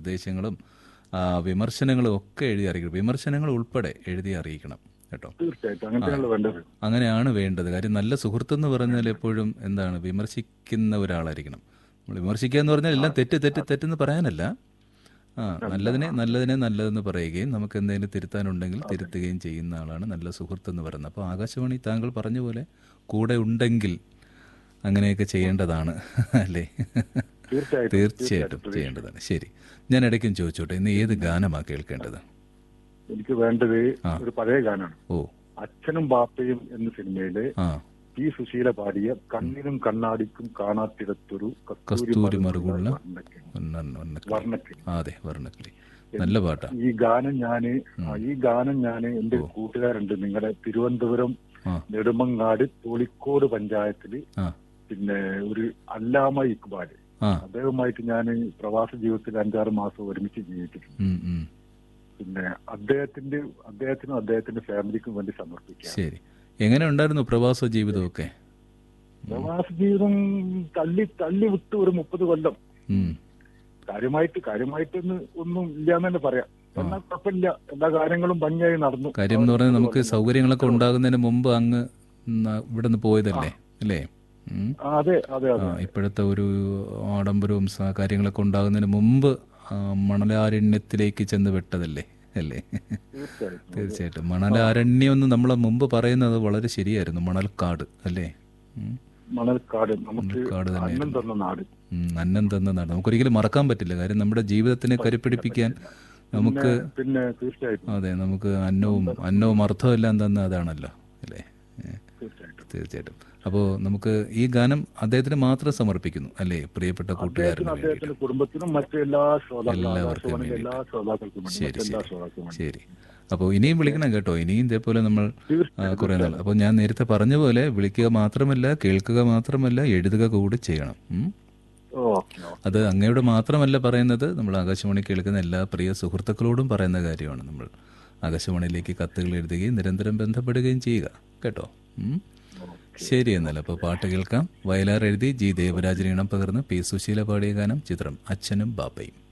നിർദ്ദേശങ്ങളും ആ, വിമർശനങ്ങളും ഒക്കെ എഴുതി അറിയിക്കണം വിമർശനങ്ങൾ ഉൾപ്പെടെ എഴുതി അറിയിക്കണം കേട്ടോ തീർച്ചയായിട്ടും അങ്ങനത്തെയാണല്ലോ വേണ്ടത് അങ്ങനെയാണ് വേണ്ടത് കാര്യം നല്ല സുഹൃത്തെന്ന് പറഞ്ഞാൽ എപ്പോഴും എന്താണ് വിമർശിക്കുന്ന ഒരാളായിരിക്കണം നമ്മൾ വിമർശിക്കുക എന്ന് പറഞ്ഞാൽ എല്ലാം തെറ്റ് തെറ്റ് തെറ്റെന്ന് പറയാനല്ല ആ നല്ലതിനെ നല്ലതിനെ നല്ലതെന്ന് പറയുകയും നമുക്ക് എന്തെങ്കിലും തിരുത്താനുണ്ടെങ്കിൽ തിരുത്തുകയും ചെയ്യുന്ന ആളാണ് നല്ല സുഹൃത്തെന്ന് പറയുന്നത് അപ്പോൾ ആകാശവാണി താങ്കൾ പറഞ്ഞ പോലെ കൂടെ ഉണ്ടെങ്കിൽ അങ്ങനെയൊക്കെ ചെയ്യേണ്ടതാണ് അല്ലേ തീർച്ചയായിട്ടും തീർച്ചയായിട്ടും ചെയ്യേണ്ടതാണ് ശരി ഞാൻ ഇടയ്ക്കും ചോദിച്ചോട്ടെ ഇന്ന് ഏത് ഗാനമാണ് കേൾക്കേണ്ടത് എനിക്ക് വേണ്ടത് ഒരു പഴയ ഗാനമാണ് ഓ അച്ഛനും ബാപ്പയും എന്ന സിനിമയിലെ ആ പി സുശീല പാടിയ കണ്ണിനും കണ്ണാടിക്കും കാണാത്തിടത്തൊരു കസ്തൂരി മറുകുള്ള വർണ്ണക്കിളി. വർണ്ണ- വർണ്ണക്കിളി. വർണ്ണക്കിളി ആ, അതെ വർണ്ണക്കിളി നല്ല പാട്ടാ ഈ ഗാനം ഞാന് ആ, ഈ ഗാനം ഞാന് എന്റെ ഒരു കൂട്ടുകാരുണ്ട് നിങ്ങളുടെ തിരുവനന്തപുരം ആ നെടുമങ്ങാട് തോളിക്കോട് പഞ്ചായത്തില് ആ പിന്നെ ഒരു അല്ലാമ ഇക്ബാല് ആ അദ്ദേഹവുമായിട്ട് ഞാൻ പ്രവാസ ജീവിതത്തിൽ അഞ്ചാറ് മാസം ഒരുമിച്ച് ജീവിച്ചിട്ടുണ്ട് ഉം, ഉം. പിന്നെ അദ്ദേഹത്തിന്റെ അദ്ദേഹത്തിനും അദ്ദേഹത്തിന്റെ ഫാമിലിക്കും വേണ്ടി സമർപ്പിക്കാം ശരി എങ്ങനെ ഉണ്ടായിരുന്നു പ്രവാസ ജീവിതമൊക്കെ പ്രവാസ ജീവിതം തള്ളി തള്ളി വിട്ട് ഒരു മുപ്പത് കൊല്ലം ഉം. കാര്യമായിട്ട് കാര്യമായിട്ടൊന്നും ഒന്നും ഇല്ലാന്ന് തന്നെ പറയാം എന്നാൽ കുഴപ്പമില്ല എല്ലാ കാര്യങ്ങളും ഭംഗിയായി നടന്നു കാര്യം എന്ന് പറഞ്ഞാൽ നമുക്ക് സൗകര്യങ്ങളൊക്കെ ഉണ്ടാകുന്നതിന് മുമ്പ് അങ്ങ് ന- ഇവിടെ നിന്ന് പോയതല്ലേ അല്ലേ ഉം. ആ, അതെ അതെ ആ, അതെ ഇപ്പോഴത്തെ ഒരു ആഡംബരവും സ- കാര്യങ്ങളൊക്കെ ഉണ്ടാകുന്നതിന് മുമ്പ് ആ, മണലാരണ്യത്തിലേക്ക് ചെന്ന് വിട്ടതല്ലേ അല്ലേ തീർച്ചയായിട്ടും തീർച്ചയായിട്ടും മണലാരണ്യം എന്ന് നമ്മൾ മുമ്പ് പറയുന്നത് വളരെ ശരിയായിരുന്നു മണൽക്കാട് അല്ലേ ഉം. മണൽക്കാട് നമുക്ക് മണൽക്കാട് അന്നം തന്ന നാട് ഉം, അന്നം തന്ന നാട് നമുക്കൊരിക്കലും മറക്കാൻ പറ്റില്ല കാര്യം നമ്മുടെ ജീവിതത്തിനെ കരുപ്പിടിപ്പിക്കാൻ നമുക്ക് പിന്നെ- പിന്നെ തീർച്ചയായിട്ടും അതെ നമുക്ക് അന്നവും അന്നവും അർത്ഥവും എല്ലാം തന്ന അതാണല്ലോ അല്ലേ ഏ, തീർച്ചയായിട്ടും തീർച്ചയായിട്ടും അപ്പോൾ നമുക്ക് ഈ ഗാനം അദ്ദേഹത്തിന് മാത്രം സമർപ്പിക്കുന്നു അല്ലേ പ്രിയപ്പെട്ട കൂട്ടുകാരന് അദ്ദേഹത്തിനും വേണ്ടി അദ്ദേഹത്തിന്റെ കുടുംബത്തിനും മറ്റെല്ലാ ശ്രോതാക്കളും എല്ലാവർക്കും ആകാശവാണിയിലെ എല്ലാ ശ്രോതാക്കൾക്കും വേണ്ടി ശരി മറ്റെല്ലാ ശരി ശ്രോതാക്കൾക്കും വേണ്ടി ശരി അപ്പോൾ ഇനിയും വിളിക്കണം കേട്ടോ ഇനിയും ഇതേപോലെ നമ്മൾ ആ, കുറേ നാൾ അപ്പോൾ ഞാൻ നേരത്തെ പറഞ്ഞ പോലെ വിളിക്കുക മാത്രമല്ല കേൾക്കുക മാത്രമല്ല എഴുതുക കൂടി ചെയ്യണം ഉം? ഓക്കെ അത് അങ്ങയോട് മാത്രമല്ല പറയുന്നത് നമ്മൾ ആകാശവാണി കേൾക്കുന്ന എല്ലാ പ്രിയ സുഹൃത്തുക്കളോടും പറയുന്ന കാര്യമാണ് നമ്മൾ ആകാശവാണിയിലേക്ക് കത്തുകൾ എഴുതുകയും നിരന്തരം ബന്ധപ്പെടുകയും ചെയ്യുക കേട്ടോ ഉം? ശരി എന്നാൽ അപ്പോൾ പാട്ട് കേൾക്കാം വയലാർ എഴുതി ജി ദേവരാജൻ ഇണം പകർന്ന് പി സുശീല പാടിയ ഗാനം ചിത്രം അച്ഛനും ബാപ്പയും